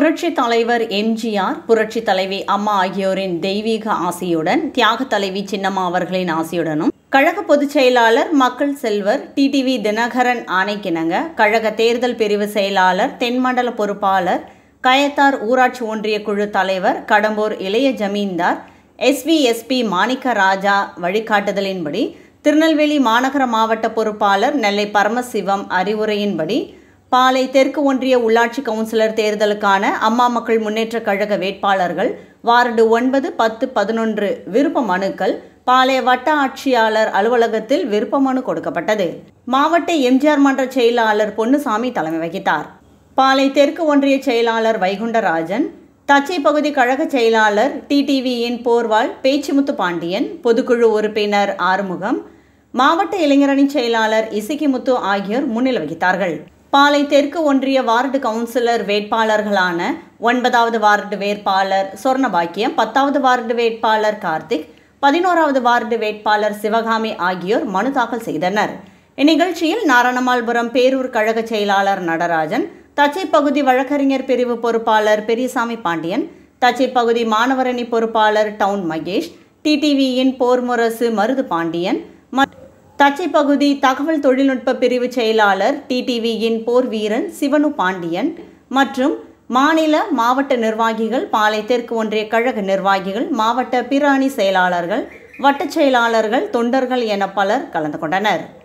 புரட்சி தலைவர் எம்ஜிஆர் புரட்சி தலைவி அம்மா ஆகியோரின் தெய்வீக ஆசையுடன் தியாக தலைவி சின்னம்மா அவர்களின் ஆசையுடனும் கழக பொதுச் செயலாளர் மக்கள் செல்வர் டிடிவி தினகரன் ஆணைக்கிணங்க கழக தேர்தல் பிரிவு செயலாளர் தென்மண்டல பொறுப்பாளர் கயத்தார் ஊராட்சி ஒன்றிய குழு தலைவர் கடம்பூர் இளைய ஜமீன்தார் எஸ்விஎஸ்பி மாணிக்க ராஜா வழிகாட்டுதலின்படி திருநெல்வேலி மாநகர மாவட்ட பொறுப்பாளர் நெல்லை பரமசிவம் அறிவுரையின்படி பாலை தெற்கு ஒன்றிய உள்ளாட்சி கவுன்சிலர் தேர்தலுக்கான அம்மா மக்கள் முன்னேற்ற கழக வேட்பாளர்கள் வார்டு ஒன்பது பத்து பதினொன்று விருப்ப மனுக்கள் பாளைய வட்ட ஆட்சியாளர் அலுவலகத்தில் விருப்ப மனு கொடுக்கப்பட்டது மாவட்ட எம்ஜிஆர் மன்ற செயலாளர் பொன்னுசாமி தலைமை வகித்தார் பாலை தெற்கு ஒன்றிய செயலாளர் வைகுண்டராஜன் தச்சை பகுதி கழக செயலாளர் டிடிவியின் போர்வால் பேச்சுமுத்து பாண்டியன் பொதுக்குழு உறுப்பினர் ஆறுமுகம் மாவட்ட இளைஞரணி செயலாளர் இசக்கிமுத்து ஆகியோர் முன்னிலை வகித்தார்கள் பாலை தெற்கு ஒன்றிய வார்டு கவுன்சிலர் வேட்பாளர்களான ஒன்பதாவது வார்டு வேட்பாளர் சொர்ணபாக்கியம் பத்தாவது வார்டு வேட்பாளர் கார்த்திக் பதினோராவது வார்டு வேட்பாளர் சிவகாமி ஆகியோர் மனு தாக்கல் செய்தனர் இந்நிகழ்ச்சியில் நாரணமால்புரம் பேரூர் கழக செயலாளர் நடராஜன் தச்சை பகுதி வழக்கறிஞர் பிரிவு பொறுப்பாளர் பெரியசாமி பாண்டியன் தச்சை பகுதி மாணவரணி பொறுப்பாளர் டவுன் மகேஷ் டிடிவியின் போர்முரசு மருது பாண்டியன் தச்சை பகுதி தகவல் தொழில்நுட்ப பிரிவு செயலாளர் டிடிவியின் போர் வீரன் சிவனு பாண்டியன் மற்றும் மாநில மாவட்ட நிர்வாகிகள் பாலை தெற்கு ஒன்றிய கழக நிர்வாகிகள் மாவட்ட பிற அணி செயலாளர்கள் வட்டச் செயலாளர்கள் தொண்டர்கள் என பலர் கலந்து கொண்டனர்